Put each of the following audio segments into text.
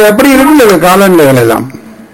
எப்படி இருக்குது காலநிலைகள் எல்லாம்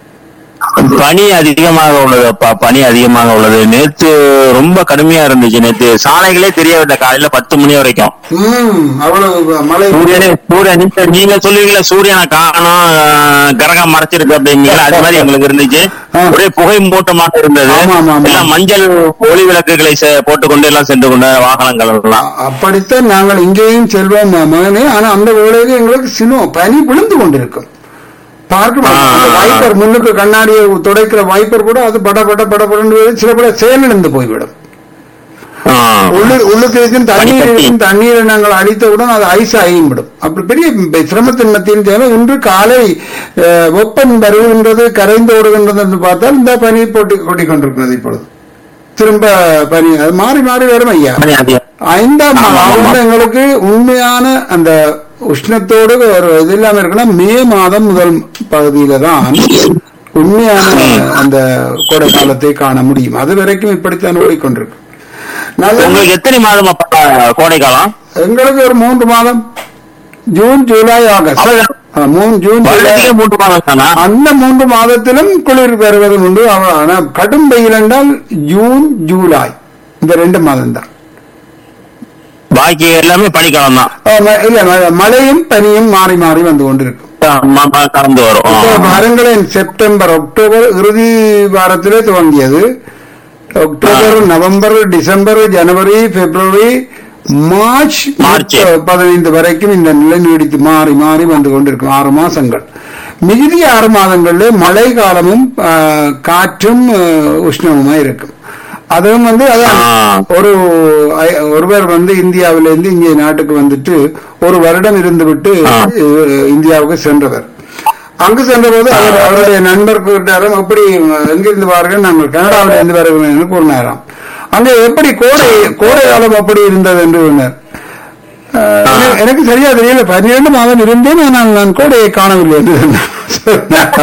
பனி அதிகமாக உள்ளது அப்பா பனி அதிகமாக உள்ளது நேத்து ரொம்ப கடுமையா இருந்துச்சு நேத்து சாலைகளே தெரியவில்லை காலையில பத்து மணி வரைக்கும் ம் அவ்வளவு மழை சூரியனே சூரியன் நீங்க- நீங்க சொல்லுவீங்களா சூரியனை காணும் ஆஹ், கிரகம் மறைச்சிருக்கு அப்படிங்களா அது மாதிரி எங்களுக்கு இருந்துச்சு ஆ. ஒரே புகை மூட்டமாக இருந்தது ஆமா, ஆமா, ஆமா. எல்லாம் மஞ்சள் ஒளி விளக்குகளை செ- போட்டுக்கொண்டு எல்லாம் சென்று கொண்ட வாகனங்கள் எல்லாம் அ- அப்படித்தான் நாங்கள் இங்கேயும் செல்வோம் ம- மகனே ஆனா அந்த வேளையில எங்களுக்கு சினோ பனி விழுந்து கொண்டிருக்கும் பார்க்க ஆ. வைப்பர் முன்னுக்கு கண்ணாடியை துடைக்கிற வைப்பர் கூட அது பட பட பட படன்னு சில பட செயலிழந்து போய்விடும் ஆ. உள்ளு உள்ளுக்கு இருக்கும் தண்ணீர் பனிக்கட்டி. இருக்கும் தண்ணீரை நாங்கள் அடித்தவுடன் அது ஐஸ் ஆகிவிடும் அப்படி பெரிய ப- சிரமத்தின் மத்தியில் தேவை இன்று காலை அஹ், வெப்பம் வருகின்றது கரைந்து ஓடுகின்றது என்று பார்த்தால் இந்த பனி போட்டி கொட்டிக் கொண்டிருக்கிறது இப்பொழுது திரும்ப பனி அது மாறி மாறி வரும் ஐயா பனி அதிகம் ஐந்தாம் ஆமா, நாள் ஆமா. வந்து எங்களுக்கு உண்மையான அந்த உஷ்ணத்தோடு ஒரு இது இல்லாம இருக்குன்னா மே மாதம் முதல் பகுதியில தான் உண்மையான அந்த கோடை காலத்தை காண முடியும் அது வரைக்கும் இப்படித்தான் ஓடிக்கொண்டிருக்கு நல்ல உங்களுக்கு எத்தனை மாதம் அப்பா கோடை காலம் எங்களுக்கு ஒரு மூன்று மாதம் ஜூன் ஜூலை ஆகஸ்ட் அவ்வளவுதான். ஆ, மூணு ஜூன் ஜூலை வருடத்துக்கே மூன்று மாதம் தானா அந்த மூன்று மாதத்திலும் குளிர் வருவது உண்டு அவ- ஆனா கடும் வெயில் என்றால் ஜூன் ஜூலை இந்த ரெண்டு மாதம் தான் பாக்கி எல்லாமே பனிக்காலம் தான் ஆ, ம- இல்ல ம- மழையும் பனியும் மாறி மாறி வந்து கொண்டிருக்கும் ம- ம- கலந்து வரும் ஆ. இப்போ பாருங்களேன் செப்டம்பர் அக்டோபர் இறுதி வாரத்திலே துவங்கியது அக்டோபர் நவம்பர் டிசம்பர் ஜனவரி பிப்ரவரி மார்ச் மார்ச். முப்ப- பதினைந்து வரைக்கும் இந்த நிலை நீடித்து மாறி மாறி வந்து கொண்டிருக்கும் ஆறு மாசங்கள் மிகுதி ஆறு மாதங்கள்ல மழை காலமும் ஆ, காற்றும் ஆ, உஷ்ணமுமா இருக்கும் அதுவும் வந்து அதான் ஆ. ஒரு ஐ- ஒருவர் வந்து இந்தியாவிலிருந்து இங்கே நாட்டுக்கு வந்துட்டு ஒரு வருடம் இருந்துவிட்டு ஆ. அஹ், இந்தியாவுக்கு சென்றவர் அங்கு சென்றபோது அவர் அவருடைய நண்பர் கூட்டாரும் எப்படி எங்கிருந்து வார்கள் நாங்கள் கனடாவில் இருந்து வருகிறோம் என்று கூறினாராம் அங்க எப்படி கோடை கோடை காலம் அப்படி இருந்தது என்று சொன்னார் அஹ், எனக்கு- எனக்கு சரியா தெரியல பன்னிரண்டு மாதம் இருந்தேன் ஆனால் நான் கோடையை காணவில்லை என்று சொன்னார்.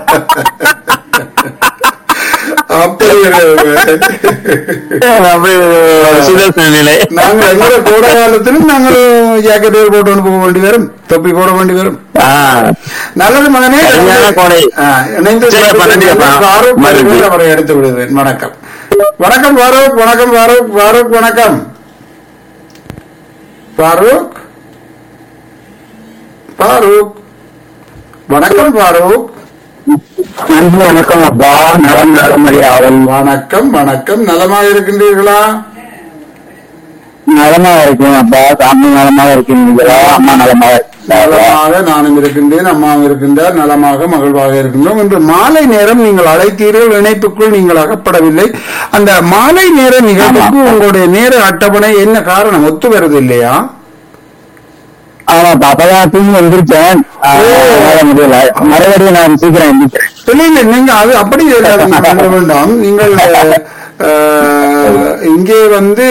அப்படி ஒரு- அப்படி ஒரு சுதர்சன நிலை நாங்கள் எங்க கோடை காலத்திலும் நாங்கள் ஜாக்கெட் போட்டு கொண்டு போக வேண்டி வரும் தொப்பி போட வேண்டி வரும் ஆ. நல்லது மகனே சரியான கோடை. ஆ, இணைந்து சரி, அப்ப நன்றி அப்பா. ஃபாரூக் மகிழ்ச்சி. அவர்கள் அவரை எடுத்து விடுவேன் வணக்கம் வணக்கம் ஃபாரூக் வணக்கம் ஃபாரூக் ஃபாரூக் வணக்கம் ஃபாரூக் ஃபாரூக் வணக்கம் ஃபாரூக் நன்றி வணக்கம் அப்பா நலம் நலமறியாவல் வணக்கம் வணக்கம் நலமாக இருக்கின்றீர்களா நலமா இருக்கேன் அப்பா சாமி நலமாக இருக்கீங்களா அம்மா நலமாக இருக்கீங்களா? நலமாக நானும் இருக்கின்றேன் அம்மாவும் இருக்கின்றார் நலமாக மகிழ்வாக இருக்கின்றோம் இன்று மாலை நேரம் நீங்கள் அழைத்தீர்கள் இணைப்புக்குள் நீங்கள் அகப்படவில்லை அந்த மாலை நேர நிகழ்வுக்கு உங்களுடைய நேர அட்டவணை என்ன காரணம் ஒத்து வருது இல்லையா ஆமா அப்பதான் தூங்கி எந்திரிச்சேன் ஆ, அதனால முடியல மறுபடியும் நான் சீக்கிரம் எந்திரிச்சேன் இல்லை இல்லை நீங்க அது அப்படி சொல்லாதீங்க, பண்ண வேண்டாம் நீங்கள் அஹ், இங்கே வந்து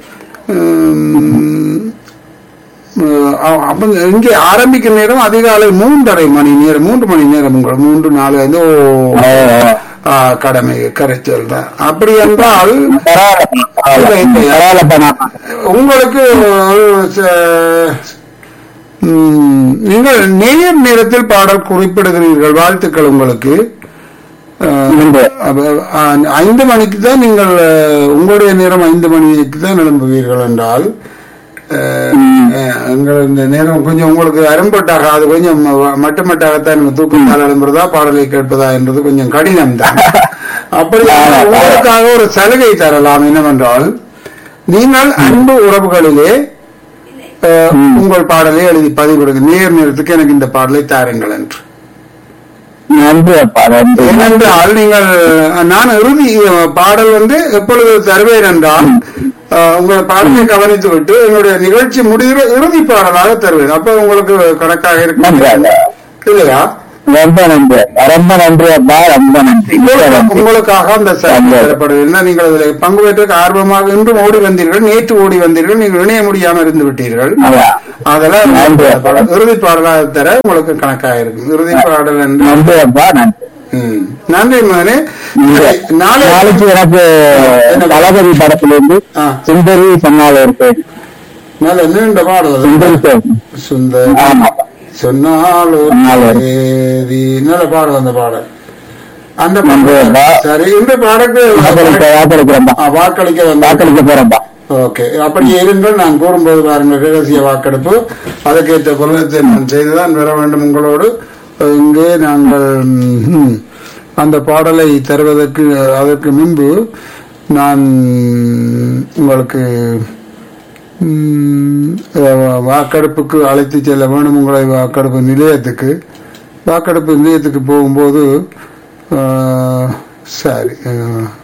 உம், அஹ், அப்ப இங்கே ஆரம்பிக்கிற நேரம் அதிகாலை மூன்றரை மணி நேரம் மூன்று மணி நேரம் உங்கள் மூன்று நாலு ஐந்து ஓ ஆ, கடமை கரைச்சல் தான் அப்படி என்றால் பரவாயில்லப்பா நான் உங்களுக்கு ஒரு ச- ம், நீங்கள் நேர் நேரத்தில் பாடல் குறிப்பிடுகிறீர்கள் வாழ்த்துக்கள் உங்களுக்கு அஹ், நன்றி. அப்ப, அஹ், ஐந்து மணிக்கு தான் நீங்கள் அஹ், உங்களுடைய நேரம் ஐந்து மணிக்கு தான் எழும்புவீர்கள் என்றால் அஹ், அஹ், எங்கள் இந்த நேரம் கொஞ்சம் உங்களுக்கு அரும்பட்டாக அது கொஞ்சம் ம- மட்டமட்டாகத்தான் நம்ம தூக்கத்தால் எழும்புறதா பாடலை கேட்பதா என்பது கொஞ்சம் கடினம் தான் அப்படி உங்களுக்காக ஒரு சலுகை தரலாம் என்னவென்றால் நீங்கள் அன்பு உறவுகளிலே அஹ், உங்கள் பாடலை எழுதி பதிவிடுங்க நேர் நேரத்துக்கு எனக்கு இந்த பாடலை தாருங்கள் என்று நன்றி அப்பா நன்றி ஏனென்றால் நீங்கள் நான் இறுதி பாடல் வந்து எப்பொழுது தருவேன் என்றால் அஹ், உங்கள் பாடலை கவனித்து விட்டு எங்களுடைய நிகழ்ச்சி முடிகிற இறுதி பாடலாக தருவேன் அப்ப உங்களுக்கு கணக்காக நன்றி இருக்கும் அப்பா. இல்லையா ரொம்ப நன்றி அப்பா. ரொம்ப நன்றி அப்பா ரொம்ப நன்றி உங்களுக்கு- நன்றி. உங்களுக்காக அந்த சலுகை தரப்படுவதில்லை நீங்கள் அதில் பங்கு பெற்ற ஆர்வமாக இன்றும் ஓடி வந்தீர்கள் நேற்று ஓடி வந்தீர்கள் நீங்கள் இணைய முடியாமல் இருந்து விட்டீர்கள் அதான். அதெல்லாம் நன்றி. இறுதி பாடலாக தர உங்களுக்கு கணக்காக இருக்கும் இறுதி பாடல் என்று நன்றி அப்பா நன்றி ம். நன்றி மகனே நாளை நாளைக்கு எனக்கு தளபதி படத்திலிருந்து ஆ. சுந்தரி சொன்னால இருக்கு நல்ல நீண்ட பாடல் அது. சுந்தரி சார் சுந்தர் ஆமா சொன்னால் ஒரு சொன்னால் ஒரு தேதி நல்ல பாடம் அந்த பாடல் அந்த நன்றி பாடல் அப்பா. சரி இந்த பாடக்கு வாக்களிக்க வாக்களிக்கிறேன்ப்பா ஆ, வாக்களிக்க வந்த வாக்களிக்க போறேன்ப்பா ஓகே அப்படி இருங்கள் நான் கூறும்போது பாருங்கள் ரகசிய வாக்கெடுப்பு அதற்கேற்ற குலத்தை நான் செய்துதான் பெற வேண்டும் உங்களோடு இங்கே நாங்கள் ம், அந்த பாடலை தருவதற்கு அதற்கு முன்பு நான் உங்களுக்கு ம், அஹ், வாக்கெடுப்புக்கு அழைத்து செல்ல வேண்டும் உங்களை வாக்கெடுப்பு நிலையத்துக்கு வாக்கெடுப்பு நிலையத்துக்கு போகும்போது அஹ், சரி அஹ்,